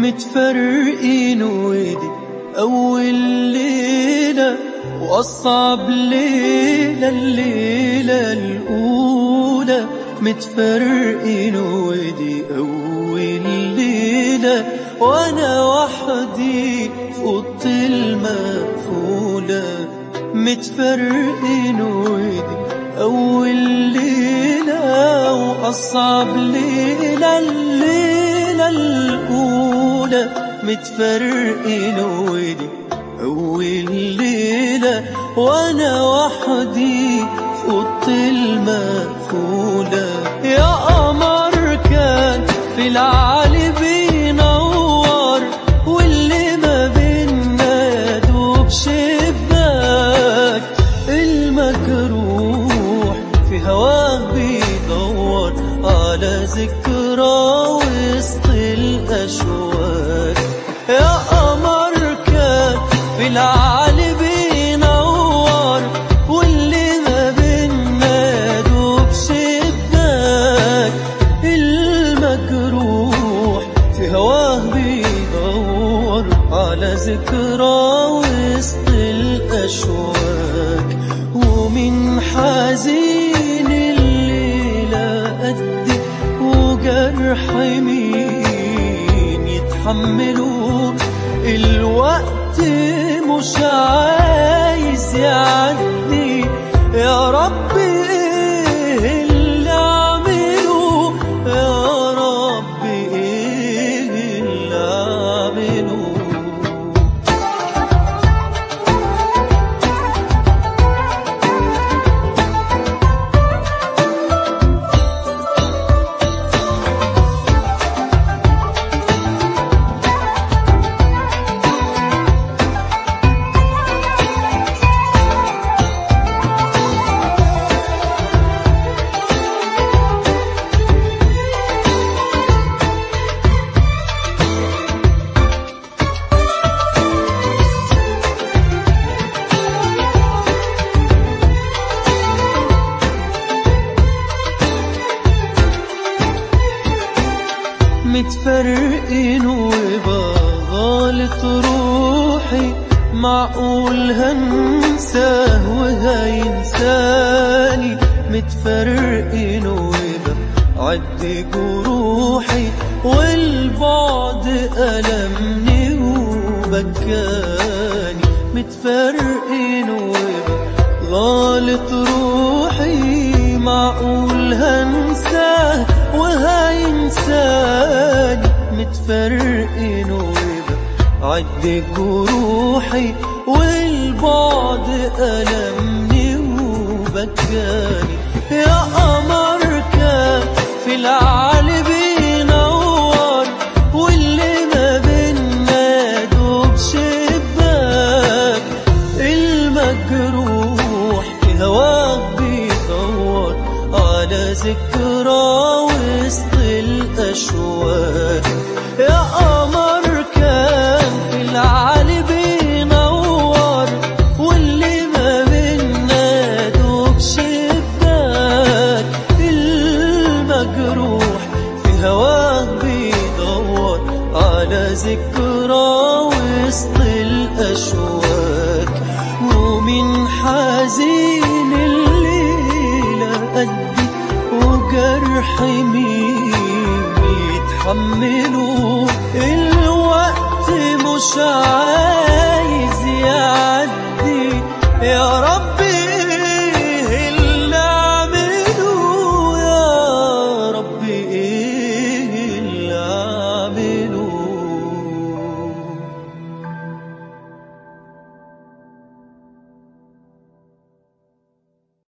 متفرقين ودي أول ليلة وأصعب ليلة الليلة الأولى متفرقين ودي أول ليلة وأنا وحدي في أوضة المقفولة متفرقين ودي أول ليلة وأصعب ليلة الليلة الأولى متفرقين ودي أول ليلة وأنا وحدي في أوضة المقفولة يا قمر كان في العالي بينور واللي ما بينا دوب شباك المجروح في هواه بيدور على ذكرى وسط الأشواك يا قمر كان في العالي بينور واللي ما بينا دوب شباك المجروح في هواه بيدور على ذكرى وسط الأشواك ومن حزين الليلة قدي وجرح مين يتحمله الوقت مش عايز يعدي يا رب ايه اللي اعمله يا رب ايه اللي اعمله متفرقين وبغالط روحي معقول هنساه وهينساني متفرقين وبعد جروحي والبعد ألمني وبكاني متفرقين وبغالط روحي معقول هنساه وهينساني متفرقين وبعد جروحي والبعد ألمني وبكاني يا قمر كان في العالي بينور واللي ما بينا دوب شباك المجروح في هواك بيدور على ذكرى وسط الأشواك يا قمر كان في العالي بينور واللي ما بينا دوب شباك المجروح في هواك بيدور على ذكرى وسط الأشواك ومن حزين الليلة قدي وجرح مين يتحمله الوقت مش